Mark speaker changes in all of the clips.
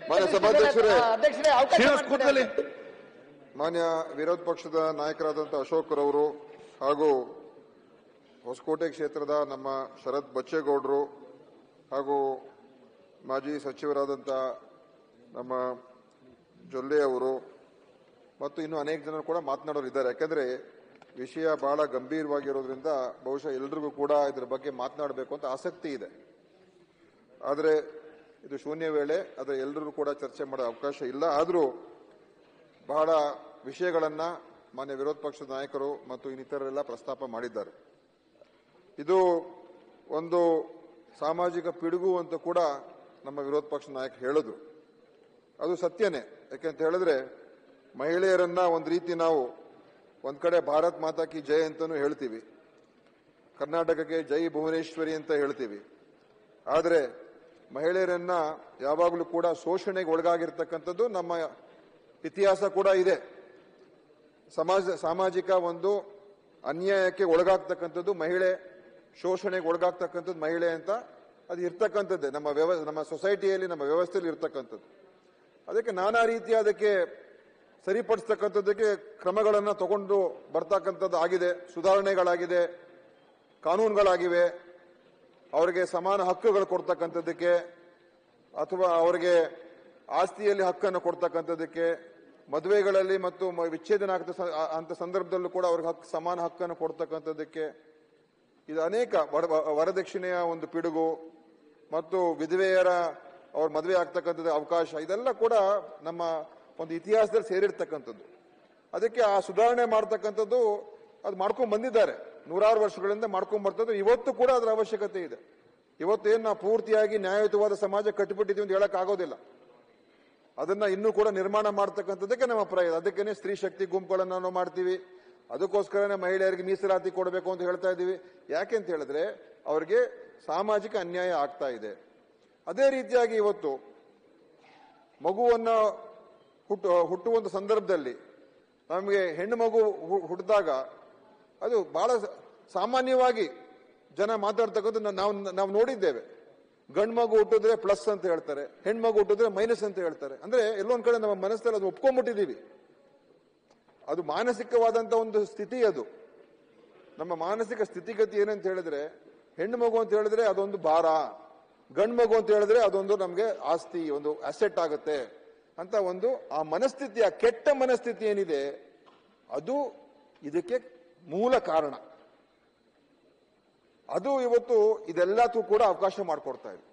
Speaker 1: ಮಾನ್ಯ ಸಭಾಧ್ಯಕ್ಷರೇ
Speaker 2: ಅಧ್ಯಕ್ಷರೇ ಅವಕಾಶ
Speaker 3: ಶ್ರೀನಿವಾಸ್ ಕೂತ್ಕೊಳ್ಳಿ
Speaker 2: ಮಾಡ್ಕೊಡಿ.
Speaker 1: ಮಾನ್ಯ ವಿರೋಧ ಪಕ್ಷದ ನಾಯಕರಾದಂಥ ಅಶೋಕ್ ರವರು ಹಾಗೂ ಹೊಸಕೋಟೆ ಕ್ಷೇತ್ರದ ನಮ್ಮ ಶರತ್ ಬಚ್ಚೇಗೌಡರು ಹಾಗೂ ಮಾಜಿ ಸಚಿವರಾದಂಥ ನಮ್ಮ ಜೊಲ್ಲೆ ಅವರು ಮತ್ತು ಇನ್ನು ಅನೇಕ ಜನರು ಕೂಡ ಮಾತನಾಡೋರು ಇದ್ದಾರೆ ಯಾಕಂದ್ರೆ ವಿಷಯ ಬಹಳ ಗಂಭೀರವಾಗಿರೋದ್ರಿಂದ ಬಹುಶಃ ಎಲ್ರಿಗೂ ಕೂಡ ಇದರ ಬಗ್ಗೆ ಮಾತನಾಡಬೇಕು ಅಂತ ಆಸಕ್ತಿ ಇದೆ ಆದರೆ ಇದು ಶೂನ್ಯ ವೇಳೆ ಆದರೆ ಎಲ್ಲರೂ ಕೂಡ ಚರ್ಚೆ ಮಾಡೋ ಅವಕಾಶ ಇಲ್ಲ ಆದರೂ ಬಹಳ ವಿಷಯಗಳನ್ನ ಮಾನ್ಯ ವಿರೋಧ ಪಕ್ಷದ ನಾಯಕರು ಮತ್ತು ಇನ್ನಿತರರೆಲ್ಲ ಪ್ರಸ್ತಾಪ ಮಾಡಿದ್ದಾರೆ ಇದು ಒಂದು ಸಾಮಾಜಿಕ ಪಿಡುಗು ಅಂತ ಕೂಡ ನಮ್ಮ ವಿರೋಧ ಪಕ್ಷದ ನಾಯಕರು ಹೇಳಿದ್ರು ಅದು ಸತ್ಯನೇ ಯಾಕೆಂತ ಹೇಳಿದ್ರೆ ಮಹಿಳೆಯರನ್ನ ಒಂದು ರೀತಿ ನಾವು ಒಂದ್ ಕಡೆ ಭಾರತ್ ಮಾತಾ ಕಿ ಜೈ ಅಂತಾನೂ ಹೇಳ್ತೀವಿ ಕರ್ನಾಟಕಕ್ಕೆ ಜೈ ಭುವನೇಶ್ವರಿ ಅಂತ ಹೇಳ್ತೀವಿ ಆದರೆ ಮಹಿಳೆಯರನ್ನ ಯಾವಾಗಲೂ ಕೂಡ ಶೋಷಣೆಗೆ ಒಳಗಾಗಿರ್ತಕ್ಕಂಥದ್ದು ನಮ್ಮ ಇತಿಹಾಸ ಕೂಡ ಇದೆ ಸಮಾಜ ಸಾಮಾಜಿಕ ಒಂದು ಅನ್ಯಾಯಕ್ಕೆ ಒಳಗಾಗ್ತಕ್ಕಂಥದ್ದು ಮಹಿಳೆ ಶೋಷಣೆಗೆ ಒಳಗಾಗ್ತಕ್ಕಂಥದ್ದು ಮಹಿಳೆ ಅಂತ ಅದು ಇರ್ತಕ್ಕಂಥದ್ದೇ ನಮ್ಮ ವ್ಯವ ನಮ್ಮ ಸೊಸೈಟಿಯಲ್ಲಿ ನಮ್ಮ ವ್ಯವಸ್ಥೆಯಲ್ಲಿ ಇರ್ತಕ್ಕಂಥದ್ದು ಅದಕ್ಕೆ ನಾನಾ ರೀತಿಯ ಅದಕ್ಕೆ ಸರಿಪಡಿಸ್ತಕ್ಕಂಥದ್ದಕ್ಕೆ ಕ್ರಮಗಳನ್ನು ತಗೊಂಡು ಬರ್ತಕ್ಕಂಥದ್ದು ಆಗಿದೆ ಸುಧಾರಣೆಗಳಾಗಿದೆ ಕಾನೂನುಗಳಾಗಿವೆ ಅವರಿಗೆ ಸಮಾನ ಹಕ್ಕುಗಳು ಕೊಡ್ತಕ್ಕಂಥದ್ದಕ್ಕೆ ಅಥವಾ ಅವರಿಗೆ ಆಸ್ತಿಯಲ್ಲಿ ಹಕ್ಕನ್ನು ಕೊಡ್ತಕ್ಕಂಥದ್ದಕ್ಕೆ ಮದುವೆಗಳಲ್ಲಿ ಮತ್ತು ಮ- ವಿಚ್ಛೇದನ ಆಗ್ತ ಸ- ಆ- ಅಂತ ಸಂದರ್ಭದಲ್ಲೂ ಕೂಡ ಅವ್ರಿಗೆ ಹಕ್ಕು ಸಮಾನ ಹಕ್ಕನ್ನು ಕೊಡ್ತಕ್ಕಂಥದ್ದಕ್ಕೆ ಇದು ಅನೇಕ ವರ- ವರದಕ್ಷಿಣೆಯ ಒಂದು ಪಿಡುಗು ಮತ್ತು ವಿಧವೆಯರ ಅವ್ರ ಮದುವೆ ಆಗ್ತಕ್ಕಂಥದ್ದು ಅವಕಾಶ ಇದೆಲ್ಲ ಕೂಡ ನಮ್ಮ ಒಂದು ಇತಿಹಾಸದಲ್ಲಿ ಸೇರಿರ್ತಕ್ಕಂಥದ್ದು ಅದಕ್ಕೆ ಆ ಸುಧಾರಣೆ ಮಾಡ್ತಕ್ಕಂಥದ್ದು ಅದು ಮಾಡ್ಕೊಂಡ್ ಬಂದಿದ್ದಾರೆ ನೂರಾರು ವರ್ಷಗಳಿಂದ ಮಾಡ್ಕೊಂಡ್ ಬರ್ತದ್ದು ಇವತ್ತು ಕೂಡ ಅದರ ಅವಶ್ಯಕತೆ ಇದೆ ಇವತ್ತು ಏನು ನಾವು ಪೂರ್ತಿಯಾಗಿ ನ್ಯಾಯಯುತವಾದ ಸಮಾಜ ಕಟ್ಟಿಬಿಟ್ಟಿದ್ದೀವಿ ಅಂತ ಹೇಳಕ್ ಆಗೋದಿಲ್ಲ ಅದನ್ನ ಇನ್ನೂ ಕೂಡ ನಿರ್ಮಾಣ ಮಾಡ್ತಕ್ಕಂಥದ್ದಕ್ಕೆ ನಮ್ಮ ಪ್ರಯತ್ನ ಅದಕ್ಕೇನೆ ಸ್ತ್ರೀ ಶಕ್ತಿ ಗುಂಪುಗಳನ್ನ ನಾವು ಮಾಡ್ತೀವಿ ಅದಕ್ಕೋಸ್ಕರನೇ ಮಹಿಳೆಯರಿಗೆ ಮೀಸಲಾತಿ ಕೊಡಬೇಕು ಅಂತ ಹೇಳ್ತಾ ಇದ್ದೀವಿ ಯಾಕೆ ಅಂತ ಹೇಳಿದ್ರೆ ಅವರಿಗೆ ಸಾಮಾಜಿಕ ಅನ್ಯಾಯ ಆಗ್ತಾ ಇದೆ ಅದೇ ರೀತಿಯಾಗಿ ಇವತ್ತು ಮಗುವನ್ನ ಹುಟ್ಟು ಹುಟ್ಟುವಂತ ಸಂದರ್ಭದಲ್ಲಿ ನಮಗೆ ಹೆಣ್ಣು ಮಗು ಹು- ಹುಟ್ಟಿದಾಗ ಅದು ಬಹಳ ಸ- ಸಾಮಾನ್ಯವಾಗಿ ಜನ ಮಾತಾಡ್ತಕ್ಕಂಥ ನಾವು ನಾವು ನೋಡಿದ್ದೇವೆ ಗಂಡು ಮಗು ಹುಟ್ಟಿದ್ರೆ ಪ್ಲಸ್ ಅಂತ ಹೇಳ್ತಾರೆ ಹೆಣ್ಣು ಮಗು ಹುಟ್ಟಿದ್ರೆ ಮೈನಸ್ ಅಂತ ಹೇಳ್ತಾರೆ ಅಂದ್ರೆ ಎಲ್ಲೊಂದ್ ಕಡೆ ನಮ್ಮ ಮನಸ್ಸಲ್ಲಿ ಅದು ಒಪ್ಕೊಂಡ್ಬಿಟ್ಟಿದೀವಿ ಅದು ಮಾನಸಿಕವಾದಂತ ಒಂದು ಸ್ಥಿತಿ ಅದು ನಮ್ಮ ಮಾನಸಿಕ ಸ್ಥಿತಿಗತಿ ಏನಂತ ಹೇಳಿದ್ರೆ ಹೆಣ್ಣು ಮಗು ಅಂತ ಹೇಳಿದ್ರೆ ಅದೊಂದು ಭಾರ ಗಂಡು ಮಗು ಅಂತ ಹೇಳಿದ್ರೆ ಅದೊಂದು ನಮಗೆ ಆಸ್ತಿ ಒಂದು ಅಸೆಟ್ ಆಗುತ್ತೆ ಅಂತ ಒಂದು ಆ ಮನಸ್ಥಿತಿ ಆ ಕೆಟ್ಟ ಮನಸ್ಥಿತಿ ಏನಿದೆ ಅದು ಇದಕ್ಕೆ ಮೂಲ ಕಾರಣ ಅದು ಇವತ್ತು ಇದೆಲ್ಲಕ್ಕೂ ಕೂಡ ಅವಕಾಶ ಮಾಡಿಕೊಡ್ತಾ ಇದೆ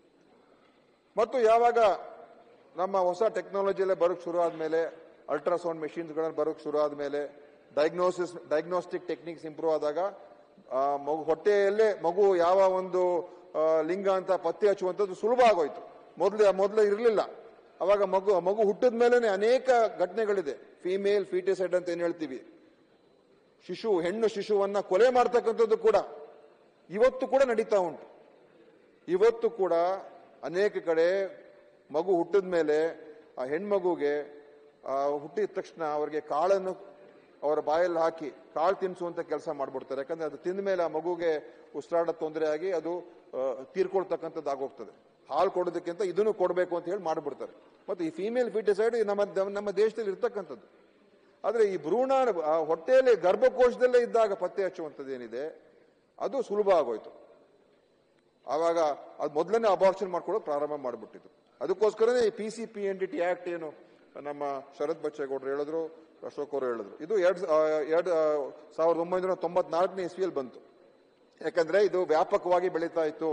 Speaker 1: ಮತ್ತು ಯಾವಾಗ ನಮ್ಮ ಹೊಸ ಟೆಕ್ನಾಲಜಿ ಎಲ್ಲ ಬರೋಕ್ ಶುರು ಆದ್ಮೇಲೆ ಅಲ್ಟ್ರಾಸೌಂಡ್ ಮೆಷಿನ್ಸ್ಗಳನ್ನು ಬರೋಕ್ ಶುರು ಆದ್ಮೇಲೆ ಡಯಾಗ್ನೋಸಿಸ್ ಡಯಾಗ್ನೋಸ್ಟಿಕ್ ಟೆಕ್ನಿಕ್ಸ್ ಇಂಪ್ರೂವ್ ಆದಾಗ ಆ, ಮಗು ಹೊಟ್ಟೆಯಲ್ಲೇ ಮಗು ಯಾವ ಒಂದು ಆ, ಲಿಂಗ ಅಂತ ಪತ್ತೆ ಹಚ್ಚುವಂಥದ್ದು ಸುಲಭ ಆಗೋಯ್ತು ಮೊದಲು ಮೊದಲು ಇರಲಿಲ್ಲ ಅವಾಗ ಮಗು ಮಗು ಹುಟ್ಟಿದ ಮೇಲೆನೆ ಅನೇಕ ಘಟನೆಗಳಿದೆ ಫಿಮೇಲ್ ಫೀಟಿಸೈಡ್ ಅಂತ ಏನ್ ಹೇಳ್ತೀವಿ ಶಿಶು ಹೆಣ್ಣು ಶಿಶುವನ್ನ ಕೊಲೆ ಮಾಡ್ತಕ್ಕಂಥದ್ದು ಕೂಡ ಇವತ್ತು ಕೂಡ ನಡೀತಾ ಉಂಟು ಇವತ್ತು ಕೂಡ ಅನೇಕ ಕಡೆ ಮಗು ಹುಟ್ಟಿದ ಮೇಲೆ ಆ ಹೆಣ್ಮಗುಗೆ ಆ, ಹುಟ್ಟಿದ ತಕ್ಷಣ ಅವರಿಗೆ ಕಾಳನ್ನು ಅವರ ಬಾಯಲ್ಲಿ ಹಾಕಿ ಕಾಳು ತಿನ್ನಿಸುವಂತ ಕೆಲಸ ಮಾಡ್ಬಿಡ್ತಾರೆ ಯಾಕಂದ್ರೆ ಅದು ತಿಂದ ಮೇಲೆ ಆ ಮಗುಗೆ ಉಸಿರಾಡ ತೊಂದರೆ ಆಗಿ ಅದು ಆ, ತೀರ್ಕೊಳ್ತಕ್ಕಂಥದ್ದು ಆಗೋಗ್ತದೆ ಹಾಲು ಕೊಡೋದಕ್ಕಿಂತ ಇದನ್ನು ಕೊಡಬೇಕು ಅಂತ ಹೇಳಿ ಮಾಡ್ಬಿಡ್ತಾರೆ ಮತ್ತು ಈ ಫಿಮೇಲ್ ಫಿಟಿಸೈಡ್ ನಮ್ಮ ನಮ್ಮ ದೇಶದಲ್ಲಿ ಇರ್ತಕ್ಕಂಥದ್ದು ಆದ್ರೆ ಈ ಭ್ರೂಣ ಆ ಹೊಟ್ಟೆಯಲ್ಲಿ ಗರ್ಭಕೋಶದಲ್ಲೇ ಇದ್ದಾಗ ಪತ್ತೆ ಹಚ್ಚುವಂಥದ್ದು ಏನಿದೆ ಅದು ಸುಲಭ ಆಗೋಯ್ತು ಆವಾಗ ಅದು ಮೊದಲನೇ ಅಬಾರ್ಷನ್ ಮಾಡ್ಕೊಳ್ಳೋಕೆ ಪ್ರಾರಂಭ ಮಾಡಿಬಿಟ್ಟಿದ್ರು ಅದಕ್ಕೋಸ್ಕರನೇ ಈ P C P N D T act ಏನು ನಮ್ಮ ಶರತ್ ಬಚ್ಚೇಗೌಡರು ಹೇಳಿದ್ರು ಅಶೋಕ್ ಅವರು ಹೇಳಿದ್ರು ಇದು ಎರಡ್ ಆ, ಎರಡ್ ಆ, ಸಾವಿರದ ಒಂಬೈನೂರ ತೊಂಬತ್ನಾಲ್ಕನೇ ಇಸ್ವಿಯಲ್ಲಿ ಬಂತು ಯಾಕಂದ್ರೆ ಇದು ವ್ಯಾಪಕವಾಗಿ ಬೆಳೀತಾ ಇತ್ತು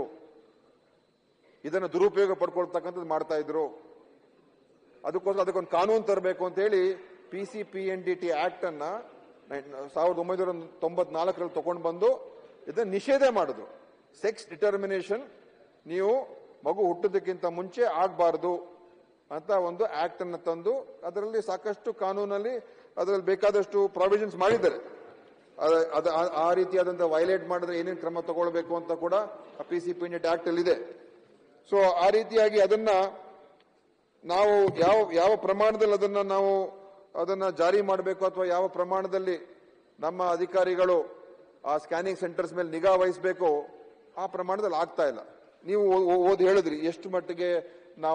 Speaker 1: ಇದನ್ನು ದುರುಪಯೋಗ ಪಡ್ಕೊಳ್ತಕ್ಕಂಥದ್ದು ಮಾಡ್ತಾ ಇದ್ರು ಅದಕ್ಕೋಸ್ಕರ ಅದಕ್ಕೊಂದು ಕಾನೂನು ತರಬೇಕು ಅಂತ ಹೇಳಿ P C P N D T act ಅನ್ನ ನೈ- ಸಾವಿರದ ಒಂಬೈನೂರ ತೊಂಬತ್ನಾಲ್ಕರಲ್ಲಿ ತಗೊಂಡು ಬಂದು ಇದನ್ನ ನಿಷೇಧ ಮಾಡಿದ್ರು ಸೆಕ್ಸ್ ಡಿಟರ್ಮಿನೇಷನ್ ನೀವು ಮಗು ಹುಟ್ಟೋದಕ್ಕಿಂತ ಮುಂಚೆ ಆಗಬಾರ್ದು ಅಂತ ಒಂದು ಆಕ್ಟ್ ಅನ್ನು ತಂದು ಅದರಲ್ಲಿ ಸಾಕಷ್ಟು ಕಾನೂನಲ್ಲಿ ಅದರಲ್ಲಿ ಬೇಕಾದಷ್ಟು ಪ್ರಾವಿಷನ್ಸ್ ಮಾಡಿದ್ದಾರೆ ಅದ- ಅದ ಆ- ಆ ರೀತಿಯಾದಂತಹ ವೈಲೇಟ್ ಮಾಡಿದ್ರೆ ಏನೇನು ಕ್ರಮ ತಗೊಳ್ಬೇಕು ಅಂತ ಕೂಡ ಪಿ ಸಿ ಪಿ ಆಕ್ಟ್ ಅಲ್ಲಿ ಇದೆ ಸೊ ಆ ರೀತಿಯಾಗಿ ಅದನ್ನ ನಾವು ಯಾವ ಯಾವ ಪ್ರಮಾಣದಲ್ಲಿ ಅದನ್ನ ನಾವು ಅದನ್ನ ಜಾರಿ ಮಾಡಬೇಕು ಅಥವಾ ಯಾವ ಪ್ರಮಾಣದಲ್ಲಿ ನಮ್ಮ ಅಧಿಕಾರಿಗಳು ಆ ಸ್ಕ್ಯಾನಿಂಗ್ ಸೆಂಟರ್ಸ್ ಮೇಲೆ ನಿಗಾ ವಹಿಸಬೇಕು ಆ ಪ್ರಮಾಣದಲ್ಲಿ ಆಗ್ತಾ ಇಲ್ಲ ನೀವು ಓ- ಓ- ಓದಿ ಹೇಳಿದ್ರಿ ಎಷ್ಟು ಮಟ್ಟಿಗೆ ನಾವು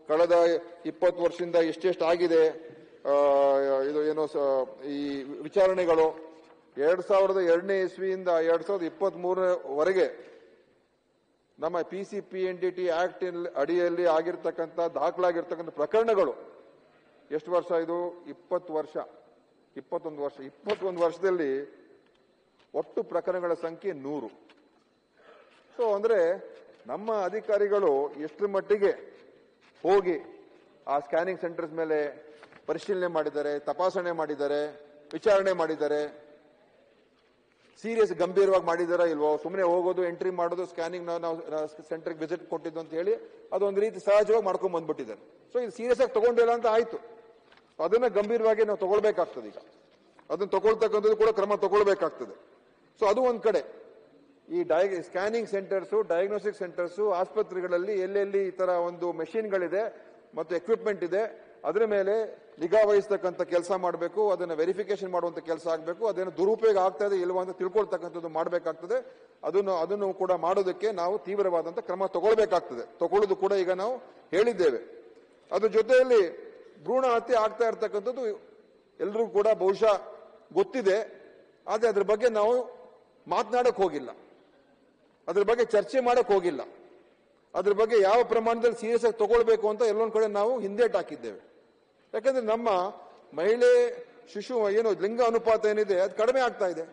Speaker 1: ಕಳೆದ ಇಪ್ಪತ್ತು ವರ್ಷದಿಂದ ಎಷ್ಟೆಷ್ಟು ಆಗಿದೆ ಆ, ಇದು ಏನೋ ಸ- ಈ ವಿಚಾರಣೆಗಳು ಎರಡ್ ಸಾವಿರದ ಎರಡನೇ ಇಸ್ವಿಯಿಂದ ಎರಡ್ ಸಾವಿರದ ಇಪ್ಪತ್ತ್ ಮೂರವರೆಗೆ ನಮ್ಮ P C P N D T act ಅಡಿಯಲ್ಲಿ ಆಗಿರ್ತಕ್ಕಂಥ ದಾಖಲಾಗಿರ್ತಕ್ಕಂಥ ಪ್ರಕರಣಗಳು ಎಷ್ಟು ವರ್ಷ ಇದು ಇಪ್ಪತ್ತು ವರ್ಷ ಇಪ್ಪತ್ತೊಂದು ವರ್ಷ ಇಪ್ಪತ್ತೊಂದು ವರ್ಷದಲ್ಲಿ ಒಟ್ಟು ಪ್ರಕರಣಗಳ ಸಂಖ್ಯೆ ನೂರು ಸೊ ಅಂದ್ರೆ ನಮ್ಮ ಅಧಿಕಾರಿಗಳು ಎಷ್ಟರ ಮಟ್ಟಿಗೆ ಹೋಗಿ ಆ ಸ್ಕ್ಯಾನಿಂಗ್ ಸೆಂಟರ್ಸ್ ಮೇಲೆ ಪರಿಶೀಲನೆ ಮಾಡಿದ್ದಾರೆ ತಪಾಸಣೆ ಮಾಡಿದ್ದಾರೆ ವಿಚಾರಣೆ ಮಾಡಿದ್ದಾರೆ ಸೀರಿಯಸ್ ಗಂಭೀರವಾಗಿ ಮಾಡಿದಾರಾ ಇಲ್ವೋ ಸುಮ್ಮನೆ ಹೋಗೋದು ಎಂಟ್ರಿ ಮಾಡೋದು ಸ್ಕ್ಯಾನಿಂಗ್ ನಾವು ಸೆಂಟರ್ಗೆ ವಿಸಿಟ್ ಕೊಟ್ಟಿದ್ದು ಅಂತ ಹೇಳಿ ಅದೊಂದು ರೀತಿ ಸಹಜವಾಗಿ ಮಾಡ್ಕೊಂಡ್ ಬಂದ್ಬಿಟ್ಟಿದ್ದಾರೆ ಸೊ ಇದು ಸೀರಿಯಸ್ ಆಗಿ ತಗೊಂಡಿಲ್ಲ ಅಂತ ಆಯ್ತು ಅದನ್ನ ಗಂಭೀರವಾಗಿ ನಾವು ತಗೊಳ್ಬೇಕಾಗ್ತದೆ ಈಗ ಅದನ್ನ ತಗೊಳ್ತಕ್ಕಂಥದ್ದು ಕೂಡ ಕ್ರಮ ತಗೊಳ್ಬೇಕಾಗ್ತದೆ ಸೊ ಅದು ಒಂದ್ ಕಡೆ ಈ ಡಯ ಸ್ಕ್ಯಾನಿಂಗ್ ಸೆಂಟರ್ಸು ಡಯಾಗ್ನೋಸ್ಟಿಕ್ ಸೆಂಟರ್ಸು ಆಸ್ಪತ್ರೆಗಳಲ್ಲಿ ಎಲ್ಲೆಲ್ಲಿ ಈ ತರ ಒಂದು ಮೆಷಿನ್ಗಳಿದೆ ಮತ್ತು ಎಕ್ವಿಪ್ಮೆಂಟ್ ಇದೆ ಅದರ ಮೇಲೆ ನಿಗಾ ವಹಿಸ್ತಕ್ಕಂಥ ಕೆಲಸ ಮಾಡಬೇಕು ಅದನ್ನ ವೆರಿಫಿಕೇಶನ್ ಮಾಡುವಂತ ಕೆಲಸ ಆಗಬೇಕು ಅದನ್ನು ದುರುಪಯೋಗ ಆಗ್ತಾ ಇದೆ ಇಲ್ವಾ ಅಂತ ತಿಳ್ಕೊಳ್ತಕ್ಕಂಥದ್ದು ಮಾಡಬೇಕಾಗ್ತದೆ ಅದನ್ನು ಅದನ್ನು ಕೂಡ ಮಾಡೋದಕ್ಕೆ ನಾವು ತೀವ್ರವಾದಂತ ಕ್ರಮ ತಗೊಳ್ಬೇಕಾಗ್ತದೆ ತಗೊಳ್ಳೋದು ಕೂಡ ಈಗ ನಾವು ಹೇಳಿದ್ದೇವೆ ಅದ್ರ ಜೊತೆಯಲ್ಲಿ ಭ್ರೂಣ ಹತ್ಯೆ ಆಗ್ತಾ ಇರ್ತಕ್ಕಂಥದ್ದು ಎಲ್ರಿಗೂ ಕೂಡ ಬಹುಶಃ ಗೊತ್ತಿದೆ ಆದ್ರೆ ಅದ್ರ ಬಗ್ಗೆ ನಾವು ಮಾತನಾಡಕ್ ಹೋಗಿಲ್ಲ ಅದ್ರ ಬಗ್ಗೆ ಚರ್ಚೆ ಮಾಡಕ್ ಹೋಗಿಲ್ಲ ಅದ್ರ ಬಗ್ಗೆ ಯಾವ ಪ್ರಮಾಣದಲ್ಲಿ ಸೀರಿಯಸ್ ಆಗಿ ತಗೊಳ್ಬೇಕು ಅಂತ ಎಲ್ಲೊಂದ್ ಕಡೆ ನಾವು ಹಿಂದೇಟ್ ಹಾಕಿದ್ದೇವೆ ಯಾಕಂದ್ರೆ ನಮ್ಮ ಮಹಿಳೆ ಶಿಶು ಏನು ಲಿಂಗ ಅನುಪಾತ ಏನಿದೆ ಅದು ಕಡಿಮೆ ಆಗ್ತಾ ಇದೆ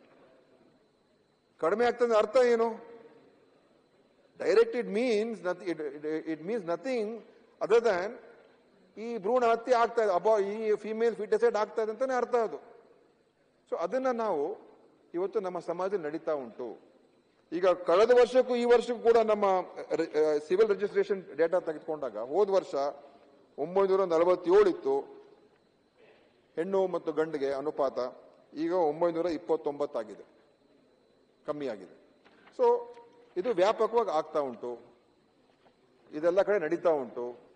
Speaker 1: ಕಡಿಮೆ ಆಗ್ತದೆ ಅರ್ಥ ಏನು direct it means it means nothing other than ಈ ಭ್ರೂಣ ಹತ್ಯೆ ಆಗ್ತಾ ಇದೆ ಅಬಾ ಈ ಫಿಮೇಲ್ ಫಿಟಸೈಡ್ ಆಗ್ತಾ ಇದೆ ಅಂತಾನೆ ಅರ್ಥ ಅದು ಸೊ ಅದನ್ನ ನಾವು ಇವತ್ತು ನಮ್ಮ ಸಮಾಜದಲ್ಲಿ ನಡೀತಾ ಉಂಟು ಈಗ ಕಳೆದ ವರ್ಷಕ್ಕೂ ಈ ವರ್ಷಕ್ಕೂ ಕೂಡ ನಮ್ಮ ಸಿವಿಲ್ ರಿಜಿಸ್ಟ್ರೇಷನ್ ಡೇಟಾ ತೆಗೆದುಕೊಂಡಾಗ ಹೋದ ವರ್ಷ ಒಂಬೈನೂರ ನಲವತ್ತೇಳು ಇತ್ತು ಹೆಣ್ಣು ಮತ್ತು ಗಂಡಿಗೆ ಅನುಪಾತ ಈಗ ಒಂಬೈನೂರ ಇಪ್ಪತ್ತೊಂಬತ್ತಾಗಿದೆ ಕಮ್ಮಿ ಆಗಿದೆ ಸೊ ಇದು ವ್ಯಾಪಕವಾಗಿ ಆಗ್ತಾ ಉಂಟು ಇದೆಲ್ಲ ಕಡೆ ನಡೀತಾ ಉಂಟು